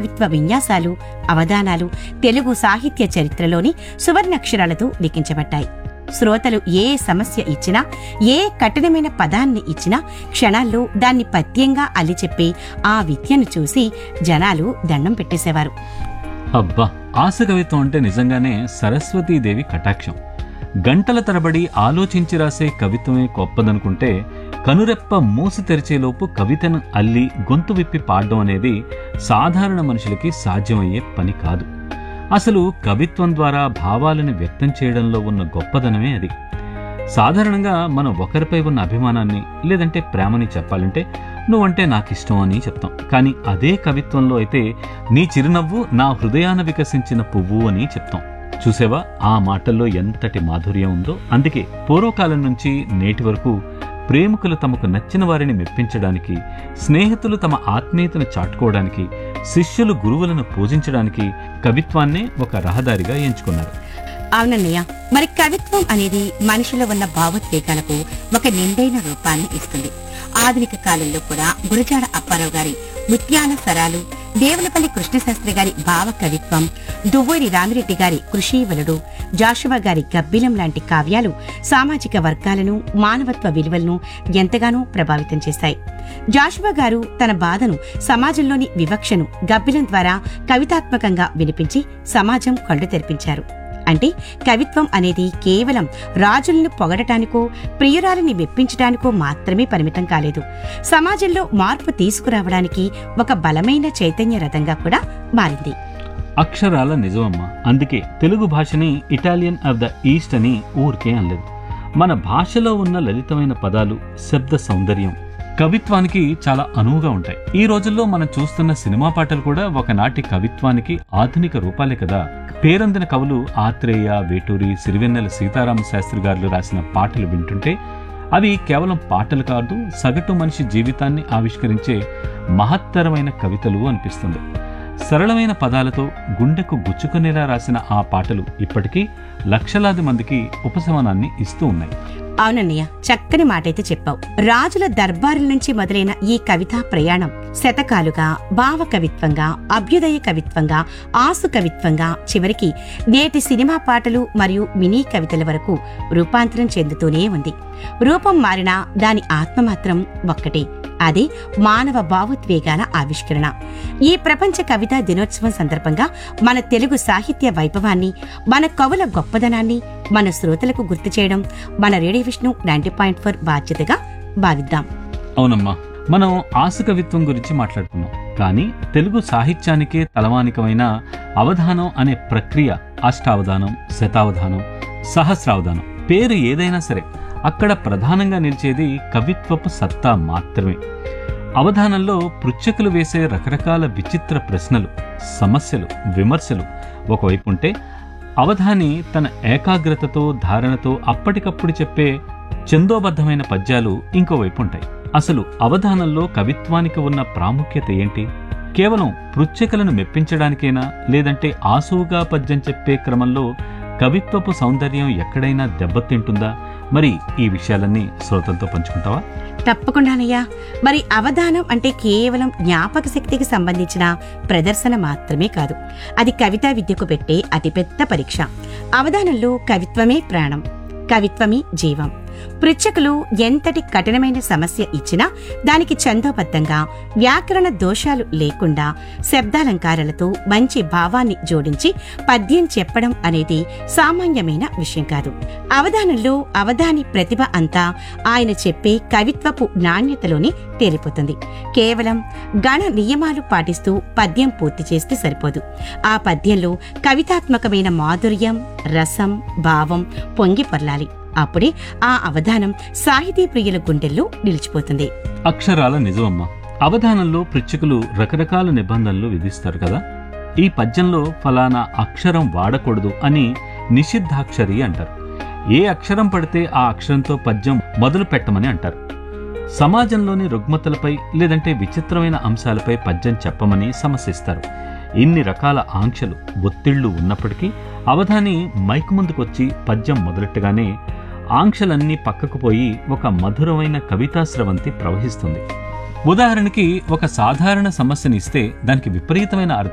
కవిత్వ విన్యాసాలు అవధానాలు తెలుగు సాహిత్య చరిత్రలోని సువర్ణాక్షరాలతో లిఖించబడ్డాయి శ్రోతలు ఏ సమస్య ఇచ్చినా ఏ కఠినమైన పదాన్ని ఇచ్చినా క్షణాల్లో దాన్ని పద్యంగా అల్లి చెప్పి ఆ విద్యను చూసి జనాలు దండం పెట్టేసేవారు అబ్బా ఆశ కవిత్వం అంటే నిజంగానే సరస్వతీదేవి కటాక్షం గంటల తరబడి ఆలోచించి రాసే కవిత్వమే గొప్పదనుకుంటే కనురెప్ప మూసి తెరిచేలోపు కవితను అల్లి గొంతు విప్పి పాడడం అనేది సాధారణ మనుషులకి సాధ్యమయ్యే పని కాదు అసలు కవిత్వం ద్వారా భావాలను వ్యక్తం చేయడంలో ఉన్న గొప్పదనమే అది సాధారణంగా మనం ఒకరిపై ఉన్న అభిమానాన్ని లేదంటే ప్రేమని చెప్పాలంటే నువ్వంటే నాకు ఇష్టం అని చెప్తాం కానీ అదే కవిత్వంలో అయితే నీ చిరునవ్వు నా హృదయాన వికసించిన పువ్వు అని చెప్తాం చూసావా ఆ మాటల్లో ఎంతటి మాధుర్యం ఉందో అందుకే పూర్వకాలం నుంచి నేటి వరకు ప్రేమికులు తమకు నచ్చిన వారిని మెప్పించడానికి స్నేహితులు తమ ఆత్మీయతను చాటుకోవడానికి శిష్యులు గురువులను పూజించడానికి కవిత్వాన్నే ఒక రహదారిగా ఎంచుకున్నారు అవునన్నయ్య మరి కవిత్వం అనేది మనిషిలో ఉన్న భావోద్వేగాలకు ఒక నిండైన రూపాన్ని ఇస్తుంది ఆధునిక కాలంలో కూడా గురజాడ అప్పారావు గారి ముత్యాల సరాలు దేవులపల్లి కృష్ణశాస్త్రి గారి భావ కవిత్వం దువ్వూరి రామిరెడ్డి గారి కృషీవలుడు జాషువా గారి గబ్బిలం లాంటి కావ్యాలు సామాజిక వర్గాలను మానవత్వ విలువలను ఎంతగానో ప్రభావితం చేశాయి జాషువా గారు తన బాధను సమాజంలోని వివక్షను గబ్బిలం ద్వారా కవితాత్మకంగా వినిపించి సమాజం కళ్ళు తెరిపించారు అంటే కవిత్వం అనేది కేవలం రాజులను పొగడటానికో ప్రియురాలిని మెప్పించటానికో మాత్రమే పరిమితం కాలేదు సమాజంలో మార్పు తీసుకురావడానికి ఒక బలమైన చైతన్య రథంగా కూడా మారింది అక్షరాల నిజమమ్మ అందుకే తెలుగు భాషని ఇటాలియన్ ఆఫ్ ద ఈస్ట్ అని ఊరికే అనలేదు మన భాషలో ఉన్న లలితమైన పదాలు శబ్ద సౌందర్యం కవిత్వానికి చాలా అనువుగా ఉంటాయి ఈ రోజుల్లో మనం చూస్తున్న సినిమా పాటలు కూడా ఒకనాటి కవిత్వానికి ఆధునిక రూపాలే కదా పేరొందిన కవులు ఆత్రేయ వేటూరి సిరివెన్నెల సీతారామ శాస్త్రి గారు రాసిన పాటలు వింటుంటే అవి కేవలం పాటలు కాదు సగటు మనిషి జీవితాన్ని ఆవిష్కరించే మహత్తరమైన కవితలు అనిపిస్తుంది సరళమైన పదాలతో గుండెకు గుచ్చుకునేలా రాసిన ఆ పాటలు ఇప్పటికీ లక్షలాది మందికి ఉపశమనాన్ని ఇస్తూ ఉన్నాయి అవునన్నయ్య చక్కని మాటైతే చెప్పావు రాజుల దర్బారుల నుంచి మొదలైన ఈ కవితా ప్రయాణం శతకాలుగా భావ కవిత్వంగా అభ్యుదయ కవిత్వంగా ఆసు కవిత్వంగా చివరికి నేటి సినిమా పాటలు మరియు మినీ కవితల వరకు రూపాంతరం చెందుతూనే ఉంది రూపం మారినా దాని ఆత్మ మాత్రం ఒక్కటే అది మానవ భావోద్వేగాల ఆవిష్కరణ ఈ ప్రపంచ కవితా దినోత్సవం సందర్భంగా మన తెలుగు సాహిత్య వైభవాన్ని మన కవుల గొప్పదనాన్ని మన శ్రోతలకు గుర్తు చేయడం మన radio Vishnu ninety point four బాధ్యతగా భావిద్దాం అవునమ్మా మనం ఆసు కవిత్వం గురించి మాట్లాడుకున్నాం కానీ తెలుగు సాహిత్యానికే తలవానికమైన అవధానం అనే ప్రక్రియ అష్టావధానం శతావధానం సహస్రావధానం పేరు ఏదైనా సరే అక్కడ ప్రధానంగా నిలిచేది కవిత్వపు సత్తా మాత్రమే అవధానంలో పృచ్ఛకులు వేసే రకరకాల విచిత్ర ప్రశ్నలు సమస్యలు విమర్శలు ఒకవైపు ఉంటే అవధాని తన ఏకాగ్రతతో ధారణతో అప్పటికప్పుడు చెప్పే చందోబద్ధమైన పద్యాలు ఇంకోవైపు ఉంటాయి అసలు అవధానంలో కవిత్వానికి ఉన్న ప్రాముఖ్యత ఏంటి కేవలం పృచ్ఛకులను మెప్పించడానికేనా లేదంటే ఆసువుగా పద్యం చెప్పే క్రమంలో కవిత్వపు సౌందర్యం ఎక్కడైనా దెబ్బతింటుందా మరి ఈ విషయాలన్నీ శ్రోతలతో పంచుకుంటావా తప్పకుండానయ్యా మరి అవధానం అంటే కేవలం జ్ఞాపక శక్తికి సంబంధించిన ప్రదర్శన మాత్రమే కాదు అది కవితా విద్యకు పెట్టే అతిపెద్ద పరీక్ష అవధానంలో కవిత్వమే ప్రాణం కవిత్వమే జీవం పృచ్ఛకులు ఎంతటి కఠినమైన సమస్య ఇచ్చినా దానికి చందోబద్ధంగా వ్యాకరణ దోషాలు లేకుండా శబ్దాలంకారాలతో మంచి భావాన్ని జోడించి పద్యం చెప్పడం అనేది సామాన్యమైన విషయం కాదు అవధానంలో అవధాని ప్రతిభ అంతా ఆయన చెప్పే కవిత్వపు నాణ్యతలోనే తేలిపోతుంది కేవలం గణ నియమాలు పాటిస్తూ పద్యం పూర్తి చేస్తే సరిపోదు ఆ పద్యంలో కవితాత్మకమైన మాధుర్యం రసం భావం పొంగి పొర్లాలి అప్పుడే ఆ అవధానం సాహితీ ప్రియుల గుండెల్లో నిలిచిపోతుంది అక్షరాల నిజమమ్మ అవధానంలో పృచ్ఛకులు రకరకాల నిబంధనలు విధిస్తారు కదా ఈ పద్యంలో ఫలానా అక్షరం వాడకూడదు అని నిషిద్ధాక్షరి అంటారు ఏ అక్షరం పడితే ఆ అక్షరంతో పద్యం మొదలు పెట్టమని అంటారు సమాజంలోని రుగ్మతలపై లేదంటే విచిత్రమైన అంశాలపై పద్యం చెప్పమని సమస్యిస్తారు ఇన్ని రకాల ఆంక్షలు ఒత్తిళ్లు ఉన్నప్పటికీ అవధాని మైక్ ముందుకొచ్చి పద్యం మొదలెట్టగానే ఆంక్షలన్నీ పక్కకు పోయి ఒక మధురమైన కవితా స్రవంతి ప్రవహిస్తుంది ఉదాహరణకి ఒక సాధారణ సమస్యని ఇస్తే దానికి విపరీతమైన అర్థం